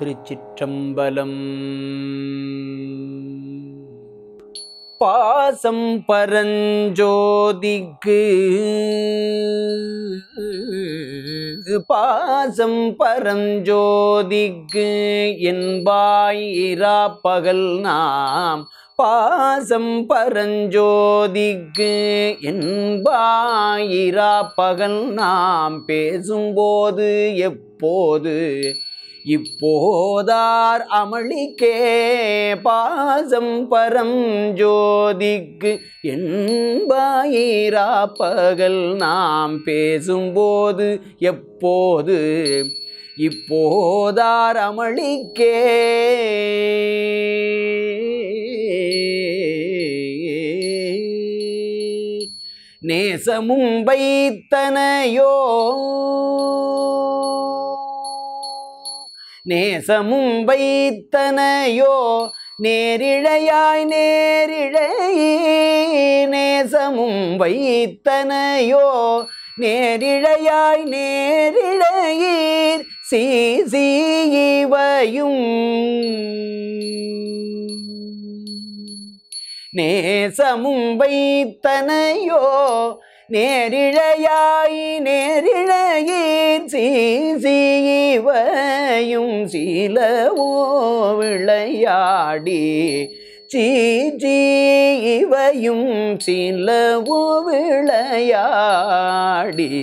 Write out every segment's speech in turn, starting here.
திருச்சிற்றம்பலம் பாசம் பரஞ்சோதிக்கு பாசம் பரஞ்சோதிக்கு என்பாய் இரா பகல் நாம் பாசம் பரஞ்சோதிக்கு என்பாயிரா பகல் நாம் பேசும்போது எப்போது இப்போதார் அமளிக்கே பாசம் பரம் ஜோதிக்கு என்பாயிரா பகல் நாம் பேசும்போது எப்போது இப்போதார் அமளிக்கே நேசமும் வைத்தனையோ நேசமும் வைத்தனையோ நேரிழையாய் நேரிழையே நேசமும் வைத்தனையோ நேரிழையாய் நேரிழையீர் சீசீவையும் நேசமும் வைத்தனையோ நேரிழையாய் நேரிழையீர் சீசீவையும் சீலவோ விளையாடி சீஜீவையும் சிலவோ விளையாடி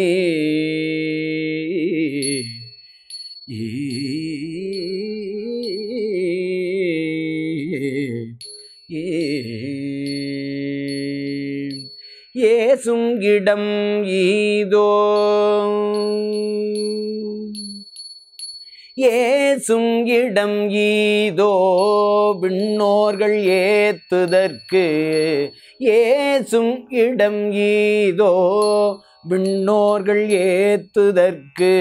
ஏசும் இடம் ஈதோ ஏசும் இடம் ஈதோ விண்ணோர்கள் ஏத்துதற்கு ஏசும் இடம் ஈதோ விண்ணோர்கள் ஏத்துதற்கு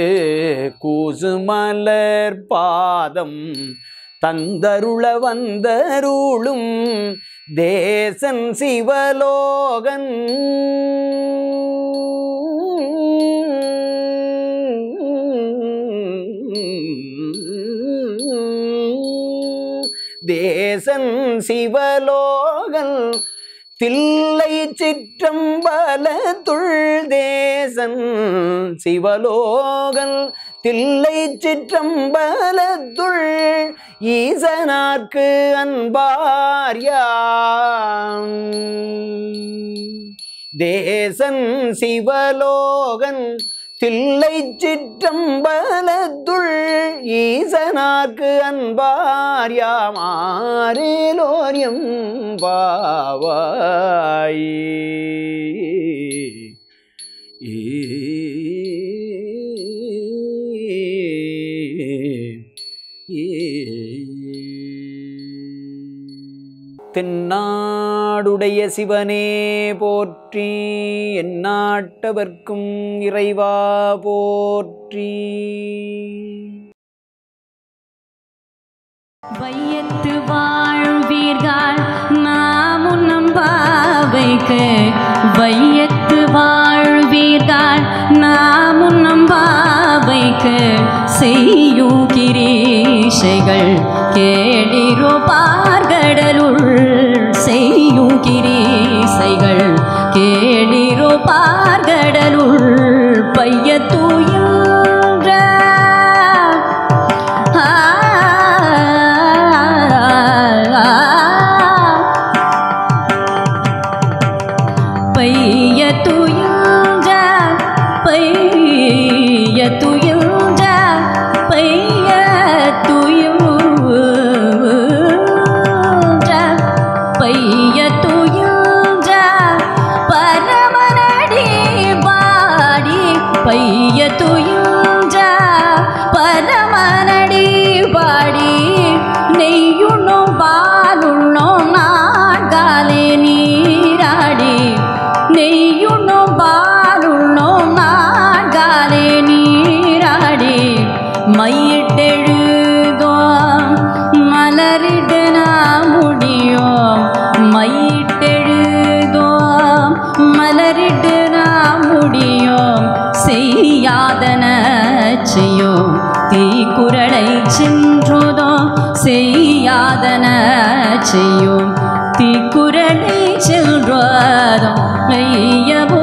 கூசுமலர் பாதம் தந்தருள வந்தருளும் தேசன் சிவலோகன் தேசன் சிவலோகன் தில்லை சிற்றம்பலத்துள் தேசன் சிவலோகன் தில்லை சிற்றம்பலத்துள் ஈசனார்க்கு அன்பார்யாம் தேசன் சிவலோகன் தில்லை சிற்றம்பலத்துள் ஈசனார்க்கு அன்பார்யாமாரேலோரியம் பாவாய் தென்னாடுடைய சிவனே போற்றி எந்நாட்டவர்க்கும் இறைவா போற்றி வையத்து வாழ்வீர்கள் நாமும் நம்பாவைக்கு வையத்து வாழ்வீர்கள் நாமும் நம்பாவைக்கு செய்யும் கிரீஷைகள் கேளிரோ பார்கடலுள் செய்யும் கிரீசைகள் கேளிரோ பார்கடலுள் பையத்தூயுன்ற பைய துயின்ற பைய துயின்ற பைய துயின்ற பைய துயின்ற பரமனடி பாடி பைய துயின்ற பரமனடி பாடி நெய்யுண்ணும் பாலுண்ணும் நாட்காலே நீராடி நெய்யுண்ணும் பாலுண்ணும் நாட்காலே நீராடி மையிட்டெழுதோம் மலரிட்டு நாம் முடியோம் மையிட்டெழுதோம் மலரிட்டு நாம் முடியோம் செய்யாதன செய்யும் தீக்குறளை சென்றுதோ செய்யாதன செய்யும் தீக்குறளை சென்றதும் மெய்யபோ